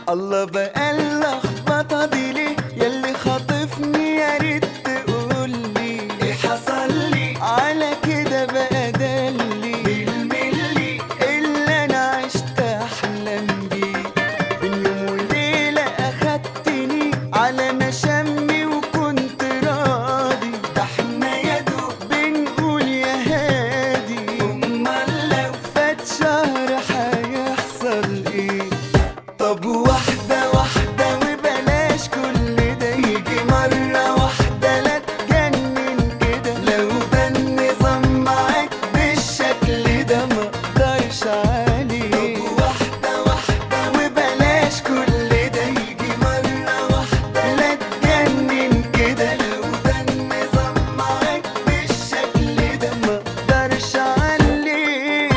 الله بقى اللخبطة دي ليه ياللي خاطفني يا ريت تقولي ايه حصل لي على كده بقى دلي بالملي اللي انا عشت احلم بيه بين يوم وليلة اخدتني على مشامي وكنت راضي ده احنا يا دوب بنقول يا هادي امال لو فات شهر هيحصل ايه طب واحدة واحدة وبلاش كل ده يجي مرة واحدة لا تجنن كده لو ده النظام معاك بالشكل ده ما اقدرش عليه طب واحدة واحدة وبلاش كل ده يجي مرة واحدة لا تجنن كده لو ده النظام معاك بالشكل ده ما اقدرش عليه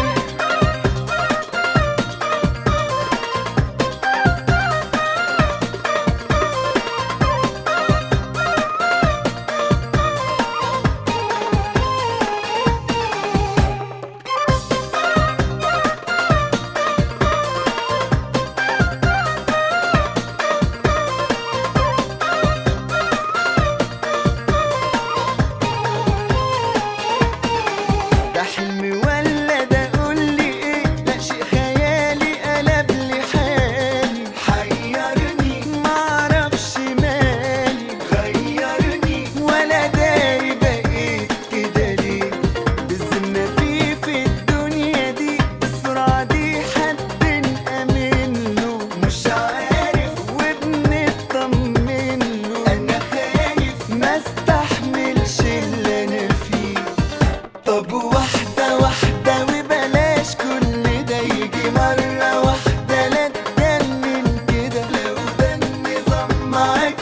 ده حلم ولا ده قولي ايه لا شيء خيالي قلب لي حالي حيرني معرفش مالي غيرني ولا داري بقيت كده ليه بالذمة في في الدنيا دي السرعة دي حد نأمن له مش عارف وبنطمن له انا خايف ما استحملش اللي انا فيه طب واحدة واحدة وبلاش كل ده يجي مرة واحدة لا تجنن كده لو ده النظام معاك